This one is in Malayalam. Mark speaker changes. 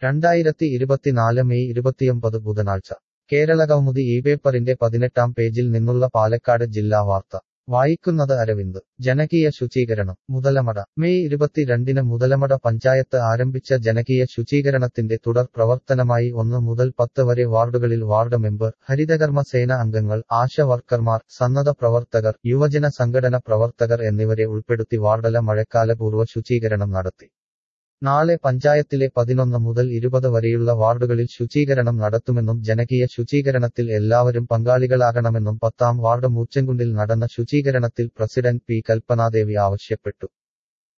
Speaker 1: രണ്ടായിരത്തി ഇരുപത്തിനാല് മെയ് ഇരുപത്തിയൊമ്പത് ബുധനാഴ്ച കേരളകൗമുദി ഈ പേപ്പറിന്റെ പതിനെട്ടാം പേജിൽ നിന്നുള്ള പാലക്കാട് ജില്ലാ വാർത്ത വായിക്കുന്നത് അരവിന്ദ് ജനകീയ ശുചീകരണം മുതലമട മെയ് ഇരുപത്തിരണ്ടിന് മുതലമട പഞ്ചായത്ത് ആരംഭിച്ച ജനകീയ ശുചീകരണത്തിന്റെ തുടർ പ്രവർത്തനമായി ഒന്ന് മുതൽ പത്ത് വരെ വാർഡുകളിൽ വാർഡ് മെമ്പർ ഹരിതകർമ്മ സേന അംഗങ്ങൾ ആശ വർക്കർമാർ സന്നദ്ധ പ്രവർത്തകർ യുവജന സംഘടന പ്രവർത്തകർ എന്നിവരെ ഉൾപ്പെടുത്തി വാർഡല മഴക്കാലപൂർവ്വ ശുചീകരണം നടത്തി നാളെ പഞ്ചായത്തിലെ പതിനൊന്ന് മുതൽ ഇരുപത് വരെയുള്ള വാർഡുകളിൽ ശുചീകരണം നടത്തുമെന്നും ജനകീയ ശുചീകരണത്തിൽ എല്ലാവരും പങ്കാളികളാകണമെന്നും പത്താം വാർഡ് മൂച്ചൻകുണ്ടിൽ നടന്ന ശുചീകരണത്തിൽ പ്രസിഡന്റ് പി കൽപ്പനാദേവി ആവശ്യപ്പെട്ടു